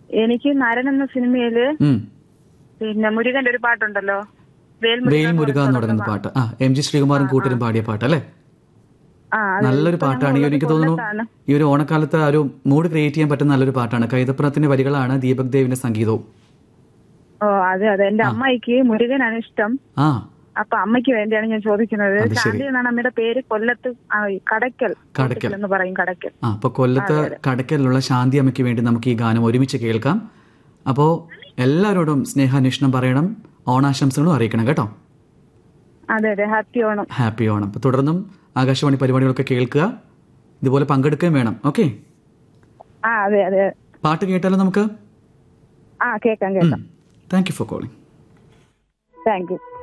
എനിക്ക് നരൻ എന്ന സിനിമയില് ഉം. പിന്നെ മുരുകന്റെ ഒരു പാട്ടുണ്ടല്ലോ വേൽ വെയിൽ മുരുക എന്ന് തുടങ്ങുന്ന പാട്ട് ആ എം ജി ശ്രീകുമാറും കൂട്ടരും പാടിയ പാട്ട് അല്ലേ ആ അത് നല്ലൊരു പാട്ടാണ് ഈ ഒരു- എനിക്ക് തോന്നുന്നു കൊല്ലത്താണ്. ഈ ഒരു ഓണക്കാലത്ത് ആ ഒരു മൂഡ് ക്രിയേറ്റ് ചെയ്യാൻ പറ്റുന്ന നല്ലൊരു പാട്ടാണ് കൈതപ്പുറത്തിന്റെ വരികളാണ് ദീപക് ദേവിന്റെ സംഗീതവും ഓ അതെ അതെ എന്റെ അമ്മയ്ക്ക് മുരുകനാണ് ഇഷ്ടം ആ അപ്പൊ അമ്മയ്ക്ക് വേണ്ടിയാണ് ഞാൻ ചോദിക്കുന്നത് അത് ശരി. ശാന്തി എന്നാണ് അമ്മയുടെ പേര് കൊല്ലത്ത് ആ, കടയ്ക്കൽ കടയ്ക്കൽ. എന്ന് പറയും കടയ്ക്കൽ ആ അപ്പൊ കൊല്ലത്ത് കടക്കലിലുള്ള ശാന്തി അമ്മയ്ക്ക് വേണ്ടി നമുക്ക് ഈ ഗാനം ഒരുമിച്ച് കേൾക്കാം അപ്പോൾ എല്ലാവരോടും സ്നേഹാന്വേഷണം പറയണം ഓണാശംസകളും അറിയിക്കണം കേട്ടോ അതെ അതെ ഹാപ്പി ഓണം ഹാപ്പി ഓണം അപ്പോൾ തുടർന്നും ആകാശവാണി പരിപാടികളൊക്കെ കേൾക്കുക ഇതുപോലെ പങ്കെടുക്കുകയും വേണം ഓക്കെ ആ അതെ അതെ പാട്ട് കേട്ടാലോ നമുക്ക് ആ കേക്കാം കേക്കാം thank you for calling thank U